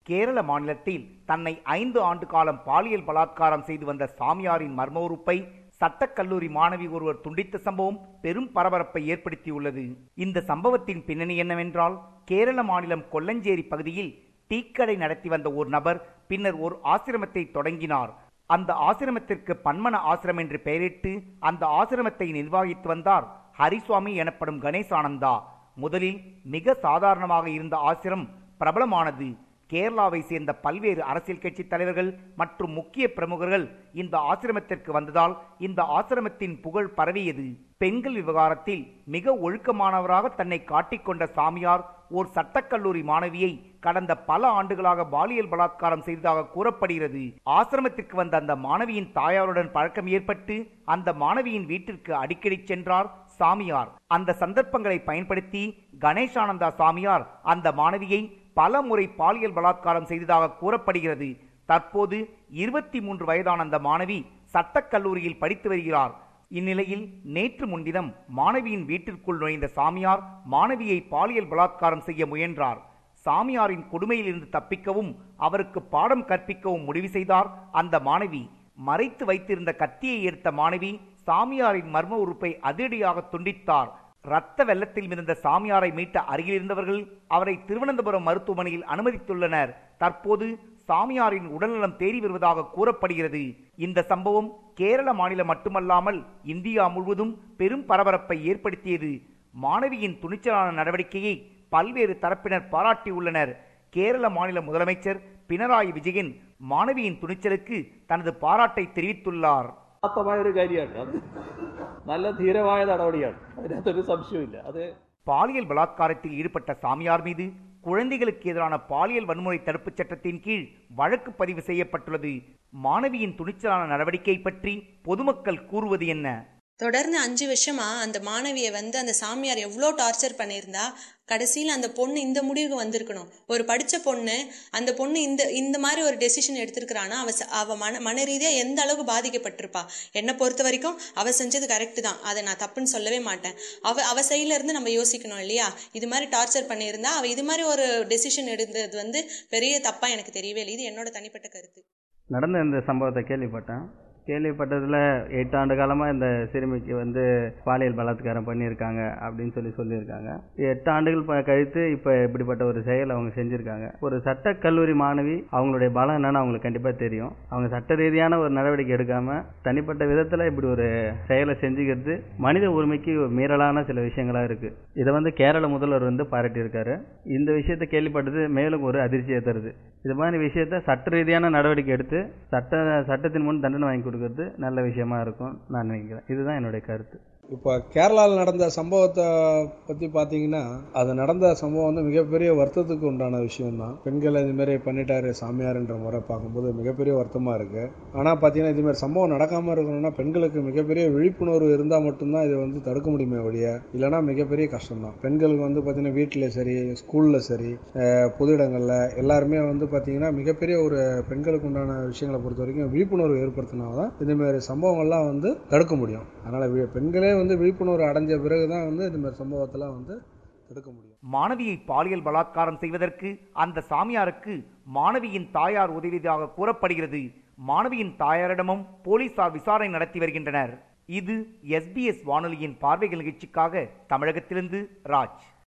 கேரள மாநிலத்தில் தன்னை ஐந்து ஆண்டு காலம் பாலியல் பலாத்காரம் செய்து வந்த சாமியாரின் மர்ம உறுப்பை சட்டக்கல்லூரி மாணவி ஒருவர் துண்டித்த சம்பவம் பெரும் பரபரப்பை ஏற்படுத்தியுள்ளது இந்த சம்பவத்தின் பின்னணி என்னவென்றால் கேரள மாநிலம் கொல்லஞ்சேரி பகுதியில் டீக்கடை நடத்தி வந்த ஒரு நபர் பின்னர் ஒரு ஆசிரமத்தை தொடங்கினார் அந்த ஆசிரமத்திற்கு பன்மன ஆசிரம் என்று பெயரிட்டு அந்த ஆசிரமத்தை நிர்வகித்து வந்தார் ஹரிசுவாமி எனப்படும் கணேசானந்தா முதலில் மிக சாதாரணமாக இருந்த ஆசிரம் பிரபலமானது கேரளாவை சேர்ந்த பல்வேறு அரசியல் கட்சி தலைவர்கள் மற்றும் முக்கிய பிரமுகர்கள் இந்த ஆசிரமத்திற்கு வந்ததால் இந்த ஆசிரமத்தின் புகழ் பரவியது பெண்கள் விவகாரத்தில் மிக ஒழுக்கமானவராக தன்னை காட்டிக்கொண்ட சாமியார் ஓர் சட்டக்கல்லூரி மாணவியை கடந்த பல ஆண்டுகளாக பாலியல் பலாத்காரம் செய்ததாக கூறப்படுகிறது ஆசிரமத்திற்கு வந்த அந்த மாணவியின் தாயாருடன் பழக்கம் ஏற்பட்டு அந்த மாணவியின் வீட்டிற்கு அடிக்கடி சென்றார் சாமியார் அந்த சந்தர்ப்பங்களை பயன்படுத்தி கணேசானந்தா சாமியார் அந்த மாணவியை பல முறை பாலியல் பலாத்காரம் செய்ததாக கூறப்படுகிறது தற்போது இருபத்தி மூன்று வயதான அந்த மாணவி சட்டக்கல்லூரியில் படித்து வருகிறார் இந்நிலையில் நேற்று முன்தினம் மாணவியின் வீட்டிற்குள் நுழைந்த சாமியார் மாணவியை பாலியல் பலாத்காரம் செய்ய முயன்றார் சாமியாரின் கொடுமையிலிருந்து தப்பிக்கவும் அவருக்கு பாடம் கற்பிக்கவும் முடிவு செய்தார் அந்த மாணவி மறைத்து வைத்திருந்த கத்தியை எடுத்த மாணவி சாமியாரின் மர்ம உறுப்பை அதிரடியாக துண்டித்தார் ரத்த வெள்ளத்தில் மிதந்த சாமியாரை மீட்ட அருகில் இருந்தவர்கள் அவரை திருவனந்தபுரம் மருத்துவமனையில் அனுமதித்துள்ளனர் தற்போது சாமியாரின் உடல்நலம் தேறி வருவதாக கூறப்படுகிறது இந்த சம்பவம் கேரள மாநிலம் மட்டுமல்லாமல் இந்தியா முழுவதும் பெரும் பரபரப்பை ஏற்படுத்தியது மாணவியின் துணிச்சலான நடவடிக்கையை பல்வேறு தரப்பினர் பாராட்டியுள்ளனர் கேரள மாநில முதலமைச்சர் പിണറായി വിജയൻ മാണവിயின் തുണിച്ചலுக்கு തനது പാരാട്ടை தெரிவித்துள்ளார் ഉദാത്തമായ ഒരു കാര്യമാണ് അത് നല്ല ധീരമായ നടപടിയാണ് അതിനകത്തൊരു സംശയമില്ല അത് பாலியல் பலாத்காரத்தில் ஈடுபட்ட சாமியார் மீது குழந்தைகளுக்கு எதிரான பாலியல் வன்முறை தடுப்புச் சட்டத்தின் கீழ் வழக்கு பதிவு செய்யப்பட்டுள்ளது மாணவியின் துணிச்சலான நடவடிக்கை பற்றி பொதுமக்கள் கூறுவது என்ன தொடர்ந்து அஞ்சு வருஷமா அந்த மாணவியை வந்து அந்த சாமியார் எவ்வளோ டார்ச்சர் பண்ணியிருந்தா கடைசியில் அந்த பொண்ணு இந்த முடிவுக்கு வந்திருக்கணும் ஒரு படிச்ச பொண்ணு அந்த பொண்ணு இந்த இந்த மாதிரி ஒரு டெசிஷன் எடுத்திருக்கிறானா அவ ச- அவ மன மன ரீதியா எந்த அளவுக்கு பாதிக்கப்பட்டிருப்பா என்னை பொறுத்த வரைக்கும் அவ செஞ்சது கரெக்ட் தான் அதை நான் தப்புன்னு சொல்லவே மாட்டேன் அவ அவ சைட்ல இருந்து நம்ம யோசிக்கணும் இல்லையா இது மாதிரி டார்ச்சர் பண்ணியிருந்தா அவ இது மாதிரி ஒரு டெசிஷன் எடுத்தது வந்து பெரிய தப்பா எனக்கு தெரியவே இல்லை இது என்னோட தனிப்பட்ட கருத்து நடந்த இந்த சம்பவத்தை கேள்விப்பட்டேன் கேள்விப்பட்டதில் எட்டு ஆண்டு காலமாக இந்த சிறுமிக்கு வந்து பாலியல் பலாத்காரம் பண்ணியிருக்காங்க அப்படின்னு சொல்லி சொல்லியிருக்காங்க எட்டு ஆண்டுகள் ப- கழித்து இப்போ இப்படிப்பட்ட ஒரு செயல் அவங்க செஞ்சுருக்காங்க ஒரு சட்ட கல்லூரி மாணவி அவங்களுடைய பலம் என்னன்னு அவங்களுக்கு கண்டிப்பாக தெரியும் அவங்க சட்ட ரீதியான ஒரு நடவடிக்கை எடுக்காமல் தனிப்பட்ட விதத்தில் இப்படி ஒரு செயலை செஞ்சுக்கிறது மனித உரிமைக்கு ஒரு மீறலான சில விஷயங்களாக இருக்குது இதை வந்து கேரள முதல்வர் வந்து பாராட்டியிருக்காரு இந்த விஷயத்தை கேள்விப்பட்டது மேலும் ஒரு அதிர்ச்சியை தருது இது மாதிரி விஷயத்த சட்ட ரீதியான நடவடிக்கை எடுத்து சட்ட சட்டத்தின் முன் தண்டனை வாங்கி கொடுக்கறது நல்ல விஷயமா இருக்கும் நான் நினைக்கிறேன் இதுதான் என்னுடைய கருத்து இப்போ கேரளாவில் நடந்த சம்பவத்தை பற்றி பார்த்தீங்கன்னா அது நடந்த சம்பவம் வந்து மிகப்பெரிய வருத்தத்துக்கு உண்டான விஷயம்தான் பெண்களை இதுமாரி பண்ணிட்டாரு சாமியார்ன்ற முறை பார்க்கும்போது மிகப்பெரிய வருத்தமாக இருக்குது ஆனால் பார்த்தீங்கன்னா இதுமாரி சம்பவம் நடக்காமல் இருக்கணும்னா பெண்களுக்கு மிகப்பெரிய விழிப்புணர்வு இருந்தால் மட்டும்தான் இதை வந்து தடுக்க முடியுமே ஒழிய இல்லைன்னா மிகப்பெரிய கஷ்டம்தான் பெண்களுக்கு வந்து பார்த்தீங்கன்னா வீட்டில் சரி ஸ்கூலில் சரி அஹ், பொது இடங்களில் எல்லாருமே வந்து பார்த்தீங்கன்னா மிகப்பெரிய ஒரு பெண்களுக்கு உண்டான விஷயங்களை பொறுத்த வரைக்கும் விழிப்புணர்வு ஏற்படுத்தினா தான் இதுமாரி சம்பவங்கள்லாம் வந்து தடுக்க முடியும் அதனால் பெண்களே வந்து விழிப்புணர்வு அடைஞ்ச பிறகு தான் வந்து இதுமாரி சம்பவத்தெல்லாம் வந்து தடுக்க முடியும் மாணவியை பாலியல் பலாத்காரம் செய்வதற்கு அந்த சாமியாருக்கு மாணவியின் தாயார் உதவியதாக கூறப்படுகிறது மாணவியின் தாயாரிடமும் போலீசார் விசாரணை நடத்தி வருகின்றனர் இது எஸ்பிஎஸ் வானொலியின் பார்வைகள் நிகழ்ச்சிக்காக தமிழகத்திலிருந்து ராஜ்